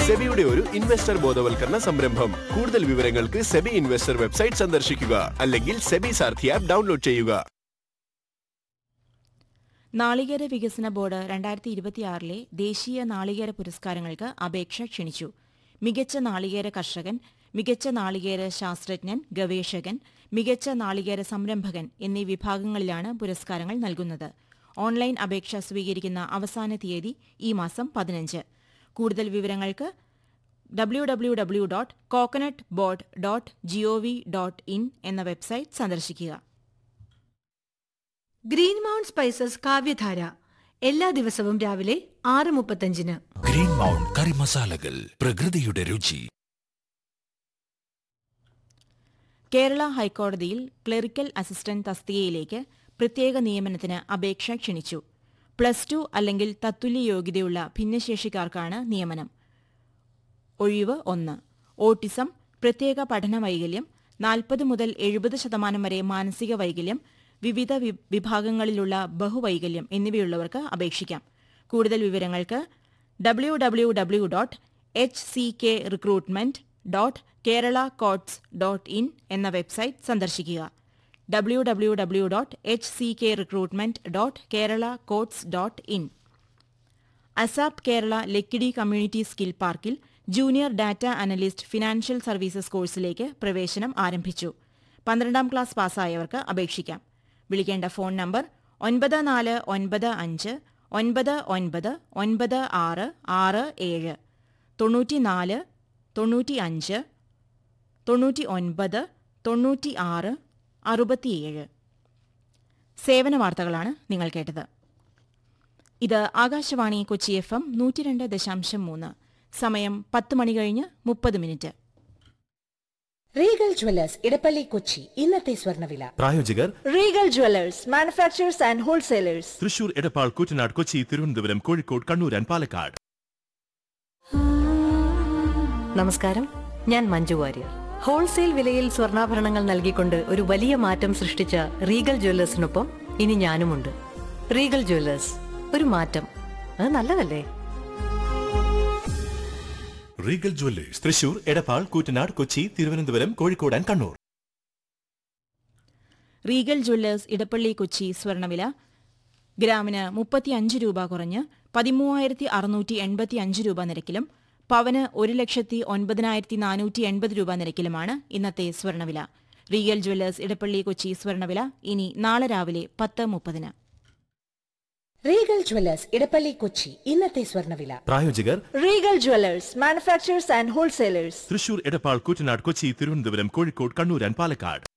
സെബിയുടെ ഒരു ഇൻവെസ്റ്റർ ബോധവൽക്കരണ സംരംഭം കൂടുതൽ വിവരങ്ങൾക്ക് സെബി ഇൻവെസ്റ്റർ വെബ്സൈറ്റ് സന്ദർശിക്കുക അല്ലെങ്കിൽ സെബി സാർഥി ആപ്പ് ഡൗൺലോഡ് ചെയ്യുക നാളികേര വികസന ബോർഡ് രണ്ടായിരത്തി ഇരുപത്തിയാറിലെ ദേശീയ നാളികേര പുരസ്കാരങ്ങൾക്ക് അപേക്ഷ ക്ഷണിച്ചു മികച്ച നാളികേര കർഷകൻ മികച്ച നാളികേര ശാസ്ത്രജ്ഞൻ ഗവേഷകൻ മികച്ച നാളികേര സംരംഭകൻ എന്നീ വിഭാഗങ്ങളിലാണ് പുരസ്കാരങ്ങൾ നൽകുന്നത് ഓൺലൈൻ അപേക്ഷ സ്വീകരിക്കുന്ന അവസാന തീയതി ഈ മാസം പതിനഞ്ച് കൂടുതൽ വിവരങ്ങൾക്ക് W W W dot coconut board dot G O V dot in എന്ന വെബ്സൈറ്റ് സന്ദർശിക്കുക ഗ്രീൻ മൗണ്ട് സ്പൈസസ് കാവ്യധാര എല്ലാ ദിവസവും രാവിലെ ആറ് മുപ്പത്തഞ്ചിന് ഗ്രീൻ മൗണ്ട് കറി മസാലകൾ പ്രകൃതിയുടെ രുചി കേരള ഹൈക്കോടതിയിൽ ക്ലറിക്കൽ അസിസ്റ്റന്റ് തസ്തികയിലേക്ക് പ്രത്യേക നിയമനത്തിന് അപേക്ഷ ക്ഷണിച്ചു പ്ലസ് ടു അല്ലെങ്കിൽ തത്തുല്യ യോഗ്യതയുള്ള ഭിന്നശേഷിക്കാർക്കാണ് നിയമനം ഒഴിവ് ഒന്ന് ഓട്ടിസം പ്രത്യേക പഠന വൈകല്യം നാൽപ്പത് മുതൽ എഴുപത് ശതമാനം വരെ മാനസിക വൈകല്യം വിവിധ വി- വിഭാഗങ്ങളിലുള്ള ബഹുവൈകല്യം എന്നിവയുള്ളവർക്ക് അപേക്ഷിക്കാം കൂടുതൽ വിവരങ്ങൾക്ക് W W W dot H C K recruitment dot Kerala courts dot in എന്ന വെബ്സൈറ്റ് സന്ദർശിക്കുക W W W dot H C K recruitment dot Kerala courts dot in ASAP Kerala Lakkidi community skill പാർക്കിൽ junior data analyst financial services കോഴ്സിലേക്ക് പ്രവേശനം ആരംഭിച്ചു പന്ത്രണ്ടാം class പാസ്സായവർക്ക് അപേക്ഷിക്കാം വിളിക്കേണ്ട phone number ഒൻപത് നാല് ഒൻപത് അഞ്ച് ഒൻപത് ഒൻപത് ഒൻപത് ആറ് ആറ് ഏഴ് തൊണ്ണൂറ്റിനാല് തൊണ്ണൂറ്റി അഞ്ച് തൊണ്ണൂറ്റി ഒൻപത് തൊണ്ണൂറ്റി ആറ് അറുപത്തിയേഴ് സേവന വാർത്തകളാണ് നിങ്ങൾ കേട്ടത് ഇത് ആകാശവാണി കൊച്ചി എഫ് എം നൂറ്റിരണ്ട് ദശാംശം മൂന്ന് സമയം പത്ത് മണി കഴിഞ്ഞ് മുപ്പത് minute Regal jewellers Edappally Kochi ഇന്നത്തെ സ്വർണ്ണവില പ്രായോജകർ Regal jewellers manufacturers and wholesalers Thrissur Edappal Koottanad Kochi Thiruvananthapuram Kozhikode Kannur and Palakkad നമസ്കാരം ഞാൻ മഞ്ജു വാര്യർ ഹോൾസെയിൽ വിലയിൽ സ്വർണ്ണാഭരണങ്ങൾ നൽകിക്കൊണ്ട് ഒരു വലിയ മാറ്റം സൃഷ്ടിച്ച റീഗൽ ജ്വല്ലേഴ്സിനൊപ്പം ഇനി ഞാനുമുണ്ട് റീഗൽ ജ്വല്ലേഴ്സ് ഒരു മാറ്റം അത് നല്ലതല്ലേ Regal jewellers Thrissur Edappal Koottanad Kochi Thiruvananthapuram Kozhikode and Kannur Regal jewellers Edappally Kochi സ്വർണ്ണവില ഗ്രാമിന് മുപ്പത്തിയഞ്ച് രൂപ കുറഞ്ഞ് പതിമൂവായിരത്തി അറുന്നൂറ്റി എൺപത്തി അഞ്ച് രൂപ നിരക്കിലും പവന് ഒരു ലക്ഷത്തി ഒൻപതിനായിരത്തി നാനൂറ്റി എൺപത് രൂപ നിരക്കിലുമാണ് ഇന്നത്തെ സ്വർണ്ണവില റീഗൽ ജ്വല്ലേഴ്സ് ഇടപ്പള്ളി കൊച്ചി സ്വർണ്ണവില ഇനി നാളെ രാവിലെ പത്ത് മുപ്പതിന് റീഗൽ ജ്വല്ലേഴ്സ് ഇടപ്പള്ളി കൊച്ചി ഇന്നത്തെ സ്വർണ്ണവില പ്രായോജകർ Regal jewellers manufacturers and wholesalers Thrissur Edappal Koottanad Kochi Thiruvananthapuram Kozhikode Kannur and Palakkad